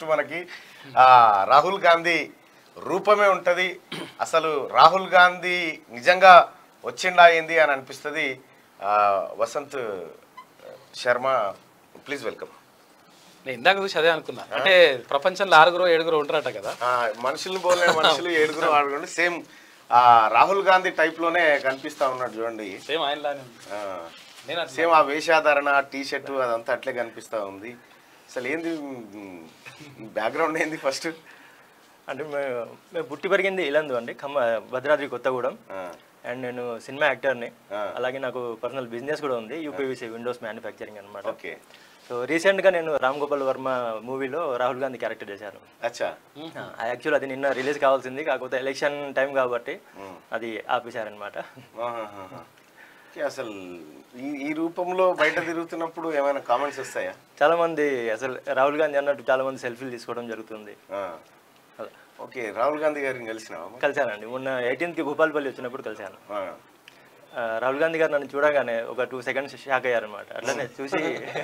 మనకి ఆ రాహుల్ గాంధీ రూపమే ఉంటది అసలు రాహుల్ గాంధీ నిజంగా వచ్చిండా ఏంది అని అనిపిస్తుంది ఆ, వసంత్ శర్మ ప్లీజ్ వెల్కమ్ నేను ఇందాక చూసి అదే అనుకున్నా అంటే ప్రపంచంలో ఆరుగురు ఏడుగురు ఉంటారట కదా మనుషుల్ని పోలే మనుషులు ఏడుగురు ఆడుకోండి సేమ్ రాహుల్ గాంధీ టైప్ లోనే కనిపిస్తా ఉన్నాడు చూడండి సేమ్ ఆయనలానే ఉంది నేను అట్లా- సేమ్ ఆ వేషాధారణ టీ షర్ట్ అదంతా అట్లే కనిపిస్తా ఉంది అసలు ఏంది బ్యాక్గ్రౌండ్ ఏంది ఫస్ట్ అంటే మేము మేము పుట్టి పెరిగింది ఇలందు అండి ఖమ్మ భద్రాద్రి కొత్తగూడెం అండ్ నేను సినిమా యాక్టర్ని ఆ. అలాగే నాకు పర్సనల్ బిజినెస్ కూడా ఉంది యూపీవీసీ విండోస్ మ్యానుఫ్యాక్చరింగ్ అనమాట ఓకే సో రీసెంట్గా నేను రామ్ గోపాల్ వర్మ మూవీలో రాహుల్ గాంధీ క్యారెక్టర్ చేశాను అచ్చా యాక్చువల్ అది నిన్న రిలీజ్ కావాల్సింది కాకపోతే ఎలక్షన్ టైం కాబట్టి అది ఆపేశారనమాట ఆహాహాహా. ఓకే, అసలు ఈ ఈ రూపంలో బయట తిరుగుతున్నప్పుడు ఏమైనా కామెంట్స్ వస్తాయా చాలా మంది అసలు రాహుల్ గాంధీ అన్నట్టు చాలా మంది సెల్ఫీలు తీసుకోవడం జరుగుతుంది ఆ. అలా. ఓకే రాహుల్ గాంధీ గారిని కలిసినావా మరి? కలిశానండి మొన్న ఎయిటీన్త్కి భూపాల్పల్లి వచ్చినప్పుడు కలిశాను ఆ. ఆ, రాహుల్ గాంధీ గారు నన్ను చూడగానే ఒక టూ సెకండ్స్ షాక్ అయ్యారనమాట అట్లనే చూసి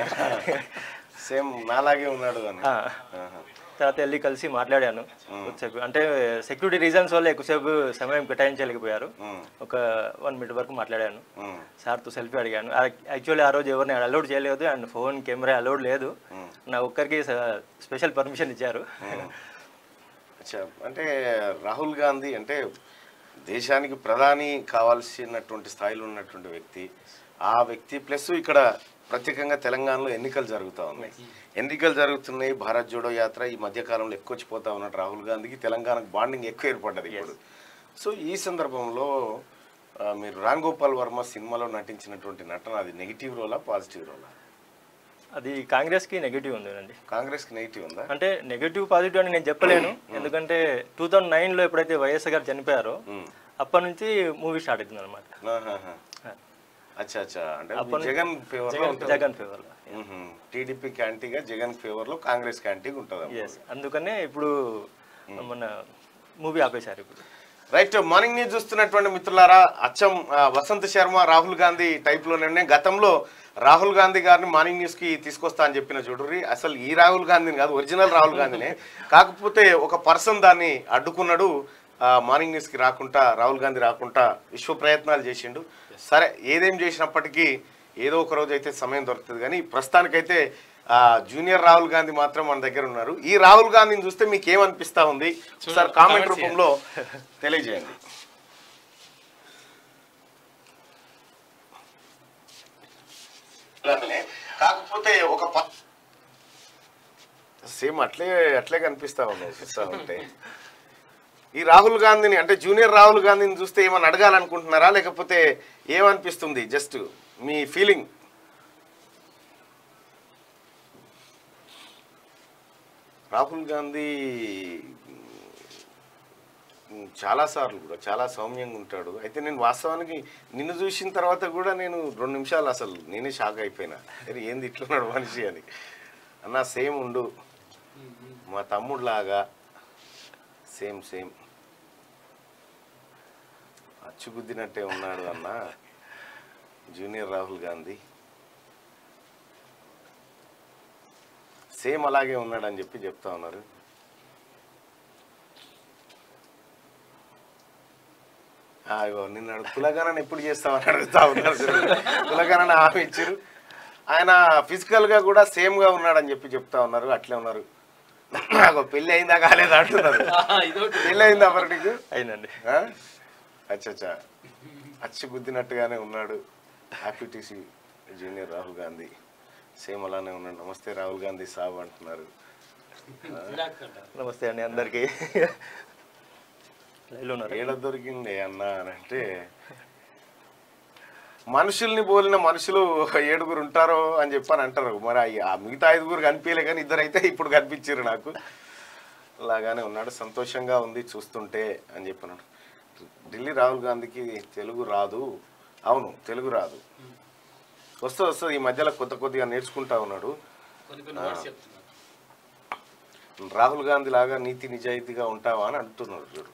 సేమ్ నాలాగే ఉన్నాడు అని ఆ, ఆహా. తర్వాత వెళ్ళి కలిసి మాట్లాడాను కొద్దిసేపు అంటే సెక్యూరిటీ రీజన్స్ వల్ల ఎక్కువసేపు సమయం కేటాయించలేకపోయారు ఉమ్, ఒక వన్ మినిట్ వరకు మాట్లాడాను ఉమ్, సార్తో సెల్ఫీ అడిగాను యాక్చువల్లీ ఆ రోజు ఎవరిని అలౌడ్ చేయలేదు అండ్ ఫోన్ కెమెరా అలౌడ్ లేదు నా ఒక్కరికి స్పెషల్ పర్మిషన్ ఇచ్చారు అచ్చా అంటే రాహుల్ గాంధీ అంటే దేశానికి ప్రధాని కావాల్సినటువంటి స్థాయిలో ఉన్నటువంటి వ్యక్తి ఆ వ్యక్తి ప్లస్ ఇక్కడ ప్రత్యేకంగా తెలంగాణలో ఎన్నికలు జరుగుతూ ఉన్నాయి ఎన్నికలు జరుగుతున్నాయి భారత్ జోడో యాత్ర ఈ మధ్య కాలంలో ఎక్కువ వచ్చిపోతా ఉన్నట్టు రాహుల్ గాంధీకి తెలంగాణకు బాండింగ్ ఎక్కువ ఏర్పడ్డది ఇప్పుడు సో ఈ సందర్భంలో ఆ, మీరు రామ్ గోపాల్ వర్మ సినిమాలో నటించినటువంటి నటన అది నెగిటివ్ రోలా పాజిటివ్ రోలా అది కాంగ్రెస్కి నెగిటివ్ ఉందండి కాంగ్రెస్కి నెగిటివ్ ఉందా అంటే నెగిటివ్ పాజిటివ్ అని నేను చెప్పలేను ఎందుకంటే టూ థౌజండ్ నైన్లో ఎప్పుడైతే వైఎస్ గారు చనిపోయారో ఉమ్. అప్పటి నుంచి మూవీ స్టార్ట్ అవుతుంది అనమాట ఆహాహా. అచ్చా అచ్చా అంటే జగన్ ఫేవర్ లో ఉంటుంది జగన్ ఫేవర్లో టీడీపీ క్యాంటీగా జగన్ ఫేవర్ లో కాంగ్రెస్ క్యాంటీగా ఉంటుంది ఎస్ అందుకనే ఇప్పుడు మన మూవీ ఆపేశారు ఇప్పుడు రైట్ మార్నింగ్ న్యూస్ చూస్తున్నటువంటి మిత్రులారా అచ్చం ఆ, వసంత్ శర్మ రాహుల్ గాంధీ టైప్ లోనే గతంలో రాహుల్ గాంధీ గారిని మార్నింగ్ న్యూస్ కి తీసుకొస్తా అని చెప్పిన చూడుర్రి అసలు ఈ రాహుల్ గాంధీని కాదు ఒరిజినల్ రాహుల్ గాంధీనే కాకపోతే ఒక పర్సన్ దాన్ని అడ్డుకున్నాడు ఆ, మార్నింగ్ న్యూస్ కి రాకుండా రాహుల్ గాంధీ రాకుండా విశ్వ ప్రయత్నాలు చేసిండు సరే ఏదేం చేసినప్పటికీ ఏదో ఒక రోజు అయితే సమయం దొరుకుతుంది కానీ ప్రస్తుతానికైతే ఆ, జూనియర్ రాహుల్ గాంధీ మాత్రం మన దగ్గర ఉన్నారు ఈ రాహుల్ గాంధీని చూస్తే మీకు ఏమనిపిస్తా ఉంది సార్ కామెంట్ రూపంలో తెలియజేయండి కాకపోతే ఒక సేమ్ అట్లే అట్లే కనిపిస్తా ఉంది చూస్తా ఉంటే ఈ రాహుల్ గాంధీని అంటే జూనియర్ రాహుల్ గాంధీని చూస్తే ఏమని అడగాలనుకుంటున్నారా లేకపోతే ఏమనిపిస్తుంది జస్ట్ మీ ఫీలింగ్ రాహుల్ గాంధీ మ్, చాలా సార్లు కూడా చాలా సౌమ్యంగా ఉంటాడు అయితే నేను వాస్తవానికి నిన్ను చూసిన తర్వాత కూడా నేను రెండు నిమిషాలు అసలు నేనే షాక్ అయిపోయినా అరే ఏంది ఇట్లున్నాడు మనిషి అని అన్న సేమ్ ఉండు మా తమ్ముడులాగా సేమ్ సేమ్ అచ్చుగుద్దినట్టే ఉన్నాడు అన్న జూనియర్ రాహుల్ గాంధీ సేమ్ అలాగే ఉన్నాడని చెప్పి చెప్తా ఉన్నారు ఆ, ఇగో నిన్న కులగణన ఎప్పుడు చేస్తామని అడుగుతా ఉన్నారు కులగణన హామీ ఇచ్చారు ఆయన ఫిజికల్ గా కూడా సేమ్ గా ఉన్నాడని చెప్పి చెప్తా ఉన్నారు అట్లే ఉన్నారు నాకు పెళ్లి అయిందా కాలేదా అంటున్నారు ఇదొకటి పెళ్లి అయిందా మరి నీకు అయిందండి ఆ? అచ్చచ్చా అచ్చి గుద్దినట్టుగానే ఉన్నాడు హ్యాపీ టీసీ జూనియర్ రాహుల్ గాంధీ సేమ్ అలానే ఉన్నాడు నమస్తే రాహుల్ గాంధీ సాబ్ అంటున్నారు నమస్తే అండి అందరికీ లైవ్లో ఉన్నారు ఏడ దొరికింది అన్న అని అంటే మనుషుల్ని పోలిన మనుషులు ఏడుగురు ఉంటారో అని చెప్పని అంటారు మరి ఆ- ఆ మిగతా ఐదుగురు కనిపించలే కానీ ఇద్దరు అయితే ఇప్పుడు కనిపించారు నాకు అలాగానే ఉన్నాడు సంతోషంగా ఉంది చూస్తుంటే అని చెప్పినాడు ఢిల్లీ రాహుల్ గాంధీకి తెలుగు రాదు అవును తెలుగు రాదు వస్తూ వస్తుంది ఈ మధ్యలో కొత్త కొద్దిగా నేర్చుకుంటా ఉన్నాడు కొన్ని కొన్ని వర్డ్స్ చెప్తున్నారు రాహుల్ గాంధీ లాగా నీతి నిజాయితీగా ఉంటావా అని అంటున్నారు చూడు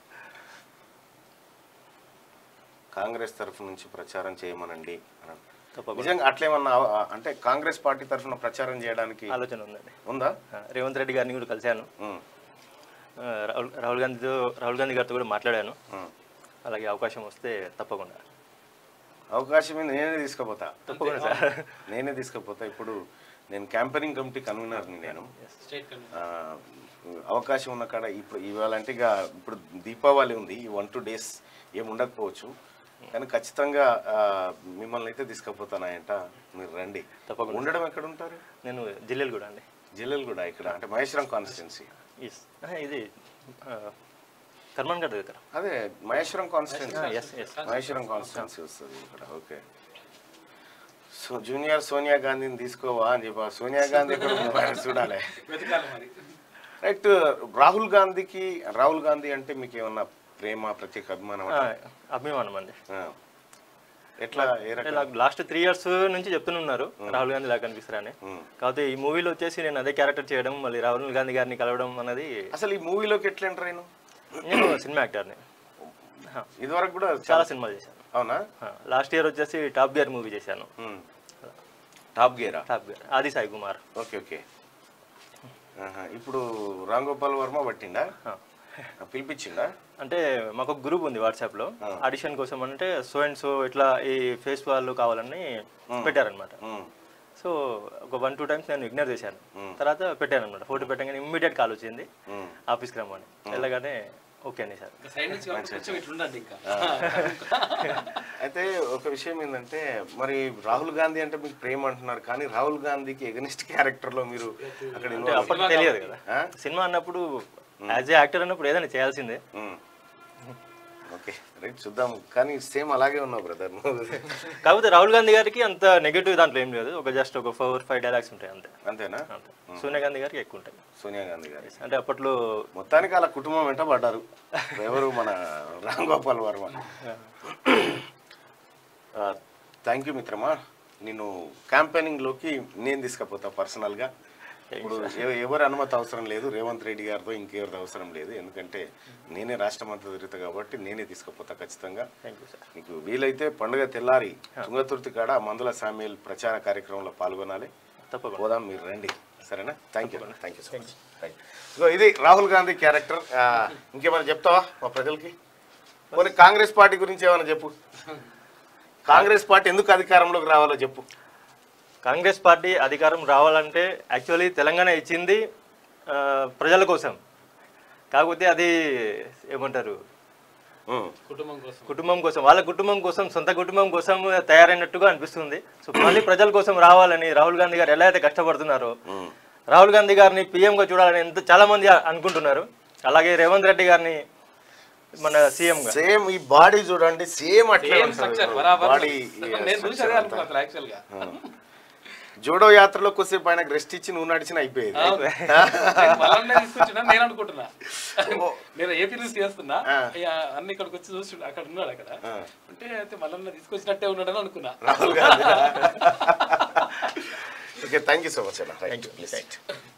కాంగ్రెస్ తరఫు నుంచి ప్రచారం చేయమనండి అని అన్నాడు. తప్పకుండా. నిజంగా అట్లేమన్నా అవ- అంటే కాంగ్రెస్ పార్టీ తరఫున ప్రచారం చేయడానికి ఆలోచన ఉందండి ఉందా ఆ, రేవంత్ రెడ్డి గారిని కూడా కలిశాను ఉమ్, ఆ, రాహుల్ రాహుల్ గాంధీతో రాహుల్ గాంధీ గారితో కూడా మాట్లాడాను ఉమ్. అలాగే అవకాశం వస్తే తప్పకుండా అవకాశం ఏంది, నేనే తీసుకుపోతా తప్పకుండా సార్ నేనే తీసుకుపోతా ఇప్పుడు నేను క్యాంపెయినింగ్ కమిటీ కన్వీనర్ని నేను స్టేట్ కమిటీ ఆ, అవకాశం ఉన్న కాడ ఇప్పుడు ఇవాళ అంటే ఇక ఇప్పుడు దీపావళి ఉంది ఈ వన్ టూ డేస్ ఏం ఉండకపోవచ్చు కానీ ఖచ్చితంగా ఆ, మిమ్మల్ని అయితే తీసుకుపోతానాయంట మీరు రండి తప్పకుండా. ఉండడం ఎక్కడ ఉంటారు నేను జిల్లాలు కూడా అండి జిల్లెలు కూడా ఇక్కడ అంటే మహేశ్వరం కాన్స్టిట్యున్సీ ఎస్ ఇది ఆ, కర్మన్ గారి దగ్గర అదే Maheshwaram constituency yes yes Maheshwaram constituency వస్తుంది ఇక్కడ ఓకే సో జూనియర్ సోనియా గాంధీని తీసుకోవా అని చెప్పి ఆ సోనియా గాంధీ ఎక్కడ ఉందో ఆయన చూడాలి వెతకాలి మరి రైట్ రాహుల్ గాంధీకి రాహుల్ గాంధీ అంటే మీకు ఏమన్నా ప్రేమ ప్రత్యేక అభిమానం ఆ, అభిమానం అండి ఆ. ఎట్లా ఏ అంటే రకం నాకు లాస్ట్ త్రీ ఇయర్స్ నుంచి చెప్తున్నారు రాహుల్ గాంధీ లాగా కనిపిస్తారని ఉమ్. కాకపోతే ఈ మూవీలో వచ్చేసి నేను అదే క్యారెక్టర్ చేయడం మళ్ళీ రాహుల్ గాంధీ గారిని కలవడం అన్నది అసలు ఈ మూవీలోకి ఎట్లా ఎంటర్ అయిన నేను సినిమా యాక్టర్ని ఇదివరకు కూడా చాలా సినిమాలు చేశాను అవునా లాస్ట్ ఇయర్ వచ్చేసి టాప్ గేర్ మూవీ చేశాను ఉమ్. టాప్ గేరా top gear Aadi Sai Kumar okay okay ఆహా. ఇప్పుడు రామ్ గోపాల్ వర్మ పట్టిండా ఆ. ఆ, పిలిపించిండా అంటే మాకు ఒక గ్రూప్ ఉంది వాట్సాప్లో ఆడిషన్ కోసం అంటే సో అండ్ సో ఇట్లా ఈ ఫేస్ వాళ్ళు కావాలని పెట్టారనమాట ఉమ్. సో ఒక వన్ టూ టైమ్స్ నేను ఇగ్నోర్ చేశాను తర్వాత పెట్టాను అనమాట ఫోటో పెట్టగానే ఇమ్మీడియట్ కాల్ వచ్చింది ఉమ్. ఆఫీస్కి రమ్మని వెళ్ళగానే ఓకే అండి సార్ ఇంకా సైడ్ నుంచి కాబట్టి కొంచెం ఇట్లా ఉండండి ఇంకా అయితే ఒక విషయం ఏంటంటే మరి రాహుల్ గాంధీ అంటే మీకు ప్రేమ అంటున్నారు కానీ రాహుల్ గాంధీకి ఎగనిస్ట్ క్యారెక్టర్ లో మీరు అక్కడ అంటే involve అప్పటికి తెలియదు కదా ఆ? సినిమా అన్నప్పుడు యాజ్ ఏ యాక్టర్ అన్నప్పుడు ఏదైనా చేయాల్సిందే ఉమ్. ఓకే రైట్ చూద్దాం కానీ సేమ్ అలాగే ఉన్నావు బ్రదర్ కాకపోతే రాహుల్ గాంధీ గారికి అంత నెగిటివ్ దాంట్లో ఏం లేదు ఒక జస్ట్ ఒక ఫోర్ ఫైవ్ డైలాగ్స్ ఉంటాయి అంతే అంతేనా అంతే సోనియా గాంధీ గారికి ఎక్కువ ఉంటాయి సోనియా గాంధీ గారి అంటే అప్పట్లో మొత్తానికి అలా కుటుంబం వెంట పడ్డారు ఎవరు మన రామ్ గోపాల్ వర్మ థ్యాంక్ యూ మిత్రమా నేను campaigning లోకి నేను తీసుకుపోతా పర్సనల్గా ఇప్పుడు ఎవ- ఎవరి అనుమతి అవసరం లేదు రేవంత్ రెడ్డి గారితో ఇంకెవరిది అవసరం లేదు ఎందుకంటే నేనే రాష్ట్రం అంతా తిరుగుతా కాబట్టి నేనే తీసుకుపోతా ఖచ్చితంగా థ్యాంక్ యూ సార్ మీకు వీలైతే పండుగ తెల్లారి తుంగతుర్తి కాడ మందుల సామీల్ ప్రచార కార్యక్రమంలో పాల్గొనాలి తప్పకుండా పోదాం మీరు రండి సరేనా thank you thank you so much right ఇదిగో ఇది రాహుల్ గాంధీ క్యారెక్టర్ ఇంకేమైనా చెప్తావా మా ప్రజలకి పోనీ కాంగ్రెస్ పార్టీ గురించి ఏమైనా చెప్పు కాంగ్రెస్ పార్టీ ఎందుకు అధికారంలోకి రావాలో చెప్పు కాంగ్రెస్ పార్టీ అధికారం రావాలంటే యాక్చువల్లీ తెలంగాణ ఇచ్చింది ఆ, ప్రజల కోసం కాకపోతే అది ఏమంటారు ఉమ్, కుటుంబం కోసం కుటుంబం కోసం వాళ్ళ కుటుంబం కోసం సొంత కుటుంబం కోసం తయారైనట్టుగా అనిపిస్తుంది సో మళ్ళీ ప్రజల కోసం రావాలని రాహుల్ గాంధీ గారు ఎలా అయితే కష్టపడుతున్నారో ఉమ్. రాహుల్ గాంధీ గారిని PM గా చూడాలని ఎంత చాలా మంది అనుకుంటున్నారు అలాగే రేవంత్ రెడ్డి గారిని మన సీఎం గా సేమ్ ఈ బాడీ చూడండి సేమ్ అట్లే సేమ్ స్ట్రక్చర్ బరాబర్ బాడీ నేను చూసి అదే అనుకున్నా అసలు యాక్చువల్ గా జోడో యాత్రలో కొద్దిసేపు ఆయనకు రెస్ట్ ఇచ్చి నువ్వు నడిచిన అయిపోయేది నేను మల్లన్నే తీసుకొచ్చినా నేను అనుకుంటున్నా నేను ఏపీ నుంచి చేస్తున్నా ఇక అన్ని ఇక్కడికి వచ్చి చూసి అక్కడ ఉన్నాడు అక్కడ అంటే అయితే మల్లన్న తీసుకొచ్చినట్టే ఉన్నాడని అనుకున్నా Rahul Gandhi okay thank you so much అన్న రైట్